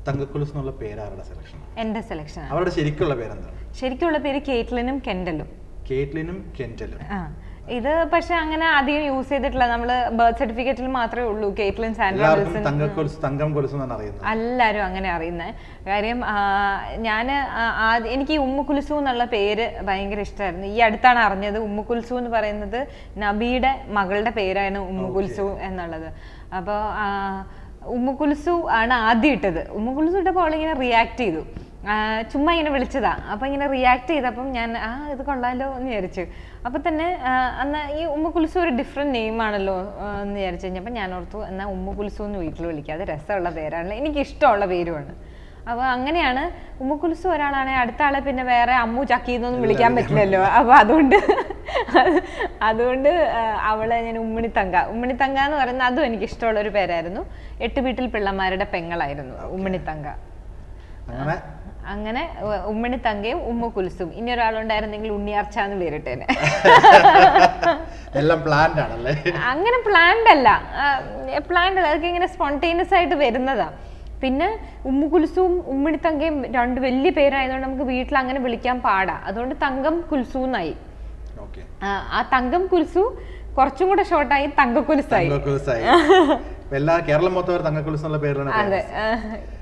തങ്കക്കുലുസ് എന്നുള്ള പേര് ആരുടെ സെലക്ഷൻ എൻ്റെ സെലക്ഷൻ അവരുടെ ശരിക്കുള്ള പേരെന്താണ് ശരിക്കുള്ള പേര് കേറ്റ്ലിനും കെൻഡലും കേറ്റ്ലിനും കെന്റലും ആ ഇത് പക്ഷെ അങ്ങനെ അധികം യൂസ് ചെയ്തിട്ടില്ല നമ്മൾ ബർത്ത് സർട്ടിഫിക്കറ്റിൽ മാത്രമേ ഉള്ളൂ കേറ്റ്ലിൻ സാൻഡ്ര എല്ലാവർക്കും വിൽസൺ തങ്കക്കൊലുസ് തങ്കം കൊലുസ് എന്നാണ് അറിയുന്നത് എല്ലാവരും അങ്ങനെ അറിയുന്നത് കാര്യം ഞാൻ എനിക്ക് ഈ ഉമ്മു കുൽസു എന്നുള്ള പേര് ഭയങ്കര ഇഷ്ടമായിരുന്നു ഈ അടുത്താണ് അറിഞ്ഞത് ഉമ്മു കുൽസു എന്ന് പറയുന്നത് നബിയുടെ മകളുടെ പേരാണ് ഉമ്മു കുൽസു എന്നുള്ളത് അപ്പോൾ ഉമ്മു കുൽസു ആണ് ആദ്യം ഇട്ടത് ഉമ്മു കുൽസു ഇട്ടപ്പോൾ അവളിങ്ങനെ റിയാക്ട് ചെയ്തു ആ, ചുമ്മാ ഇങ്ങനെ വിളിച്ചതാ അപ്പൊ ഇങ്ങനെ റിയാക്ട് ചെയ്തപ്പം ഞാൻ ആ ഇത് കൊള്ളാലോ എന്ന് വിചാരിച്ചു അപ്പൊ തന്നെ ആ, അന്ന് ഈ ഉമ്മ കുൽസു ഒരു ഡിഫറെന്റ് നെയിം ആണല്ലോ ആ, എന്ന് വിചാരിച്ചു കഴിഞ്ഞപ്പോൾ ഞാൻ ഓർത്തു എന്നാൽ ഉമ്മ കുൽസു എന്ന് വീട്ടിൽ വിളിക്കാതെ രസമുള്ള പേരാണല്ലോ എനിക്ക് ഇഷ്ടമുള്ള പേരുമാണ് അപ്പൊ അങ്ങനെയാണ് ഉമ്മ കുൽസു ഒരാളാണെങ്കിൽ അടുത്ത ആളെ പിന്നെ വേറെ അമ്മു ചക്കി എന്നൊന്നും വിളിക്കാൻ പറ്റില്ലല്ലോ അപ്പൊ അതുകൊണ്ട് അതുകൊണ്ട് ആ, അവളെ ഞാൻ ഉമ്മിണിത്തങ്ക ഉമ്മിണിത്തങ്ക എന്ന് പറയുന്നത് അതും എനിക്ക് ഇഷ്ടമുള്ള ഒരു പേരായിരുന്നു എട്ട് വീട്ടിൽ പിള്ളമാരുടെ പെങ്ങളായിരുന്നു ഉമ്മിണിത്തങ്ക അങ്ങനെ അങ്ങനെ ഉ- ഉമ്മണി തങ്കയും ഉമ്മ കുൽസും ഇനി ഒരാളുണ്ടായിരുന്നെങ്കിൽ ഉണ്ണിയാർച്ച എന്ന് പേരിട്ടേനെ എല്ലാം പ്ലാൻഡ് ആണല്ലേ അങ്ങനെ പ്ലാൻഡ് അല്ല പ്ലാൻഡ് അല്ല അതൊക്കെ ഇങ്ങനെ സ്പോണ്ടേനിയസ് ആയിട്ട് വരുന്നതാ പിന്നെ ഉമ്മു കുൽസും ഉമ്മണി തങ്കയും രണ്ട് വലിയ പേരായതുകൊണ്ട് നമുക്ക് വീട്ടിൽ അങ്ങനെ വിളിക്കാൻ പാടാ അതുകൊണ്ട് തങ്കം കുൽസു എന്നായി ഓക്കെ ആ, ആ തങ്കം കുൽസു കുറച്ചും കൂടെ ഷോർട്ടായി തങ്ക കുൽസായി തങ്കക്കൊലുസായി ഇപ്പൊ എല്ലാ കേരളം മൊത്തം ഒരു തങ്കക്കൊലുസ് എന്നുള്ള പേരിലാണ് അതെ famous. ആ,